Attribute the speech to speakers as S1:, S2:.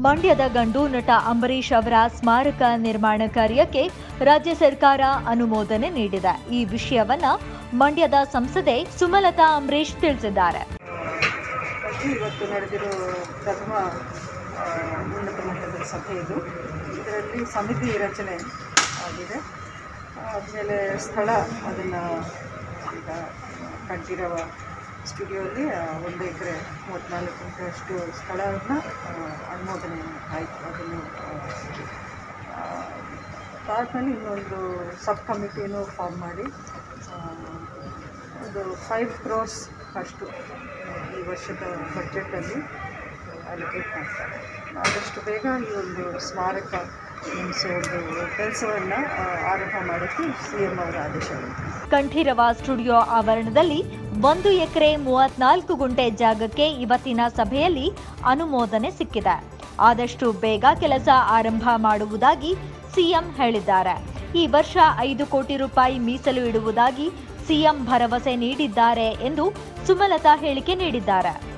S1: ಮಂಡ್ಯದ ಗಂಡು ನಟ ಅಂಬರೀಷ್ ಅವರ ಸ್ಮಾರಕ ನಿರ್ಮಾಣ ಕಾರ್ಯಕ್ಕೆ ರಾಜ್ಯ ಸರ್ಕಾರ ಅನುಮೋದನೆ ನೀಡಿದೆ ಈ ವಿಷಯವನ್ನ ಮಂಡ್ಯದ ಸಂಸದೆ ಸುಮಲತಾ ಅಂಬರೀಷ್ ತಿಳಿಸಿದ್ದಾರೆ
S2: ಬಗ್ಗೆ ಇವತ್ತು ನಡೆದಿರೋ ಪ್ರಥಮ ಆ, ಉನ್ನತ ಮಟ್ಟದ ಸಭೆ ಇದು ಇದರಲ್ಲಿ ಸಮಿತಿ ರಚನೆ ಆಗಿದೆ ಆದಮೇಲೆ ಸ್ಥಳ ಅದನ್ನು ಈಗ ಕಂಠೀರವ ಸ್ಟುಡಿಯೋಲ್ಲಿ ಆ, ಒಂದು ಎಕರೆ ಮೂವತ್ತ್ನಾಲ್ಕು ಗುಂಟೆಯಷ್ಟು ಸ್ಥಳವನ್ನು ಅನುಮೋದನೆ ಆಯಿತು ಅದನ್ನು ಅದಾದಮೇಲೆ ಇನ್ನೊಂದು ಸಬ್ ಕಮಿಟಿನೂ ಫಾರ್ಮ್ ಮಾಡಿ ಆ, ಒಂದು ಫೈವ್ ಕ್ರೋರ್ಸ್ ಅಷ್ಟು ಈ ವರ್ಷದ ಬಜೆಟಲ್ಲಿ ಅಲೋಕೇಟ್ ಮಾಡ್ತಾರೆ ಆದಷ್ಟು ಬೇಗ ಈ ಒಂದು ಸ್ಮಾರಕ ನಿರ್ಮಿಸೋ ಒಂದು ಕೆಲಸವನ್ನು ಆರಂಭ ಮಾಡೋಕ್ಕೆ ಸಿ ಎಂ ಅವರ ಆದೇಶ ಬಂತು
S1: ಕಂಠೀರವ ಸ್ಟುಡಿಯೋ ಆವರಣದಲ್ಲಿ ಒಂದು ಎಕರೆ ಮೂವತ್ನಾಲ್ಕು ಗುಂಟೆ ಜಾಗಕ್ಕೆ ಇವತ್ತಿನ ಸಭೆಯಲ್ಲಿ ಅನುಮೋದನೆ ಸಿಕ್ಕಿದೆ ಆದಷ್ಟು ಬೇಗ ಕೆಲಸ ಆರಂಭ ಮಾಡುವುದಾಗಿ ಸಿಎಂ ಹೇಳಿದ್ದಾರೆ ಈ ವರ್ಷ ಐದು ಕೋಟಿ ರೂಪಾಯಿ ಮೀಸಲು ಇಡುವುದಾಗಿ ಸಿಎಂ ಭರವಸೆ ನೀಡಿದ್ದಾರೆ ಎಂದು ಸುಮಲತಾ ಹೇಳಿಕೆ ನೀಡಿದ್ದಾರೆ